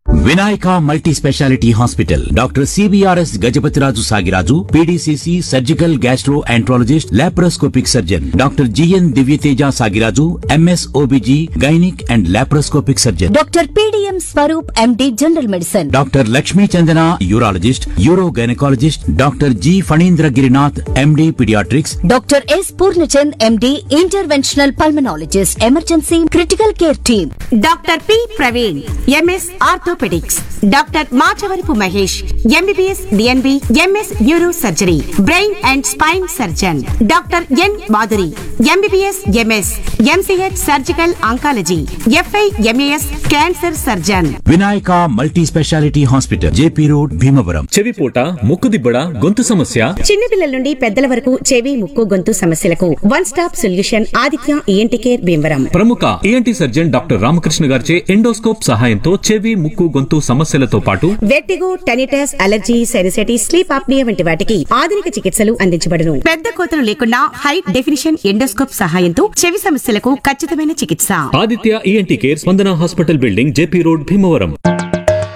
Vinayaka multi speciality hospital doctor CBRS Gajapathiraju Sagiraju PDCC surgical gastroenterologist laparoscopic surgeon doctor GN Divyateja Sagiraju MS OBG gynaec and laparoscopic surgeon doctor PDM Swaroop MD general medicine doctor Lakshmi Chandana urologist uro gynaecologist doctor G Phanindra Girinath MD paediatrics doctor S Purnachand MD interventional pulmonologist emergency critical care team doctor P Praveen MS orthopaedics doctor Machavarapu Mahesh MBBS DNB MS neuro surgery brain and spine surgeon doctor N Madhuri MBBS MS MCH surgical oncology FI MAS cancer surgeon Vinayaka multi speciality hospital JP road Bhimavaram చెవిపూట ముక్కుదిబ్బడ గొంతు సమస్య చిన్నపిల్లల నుండి పెద్దల వరకు చెవి ముక్కు గొంతు సమస్యలకు one stop solution Aditya ENT care Bhimavaram ప్రముఖ ఈఎన్టీ సర్జన్ డాక్టర్ రామకృష్ణ గారిచే ఎండోస్కోప్ సహాయంతో చెవి ముక్కు గొంతు సమస్యలతో పాటు vertigo tinnitus allergy sinusitis sleep apnoea వంటి వాటికి ఆధునిక చికిత్సలు అందించబడును పెద్ద కోతలు లేకుండా హై డెఫినిషన్ ఎండోస్కోప్ సహాయంతో చెవి సమస్యలకు ఖచ్చితమైన చికిత్స Aditya ENT care Spandana hospital building JP road Bhimavaram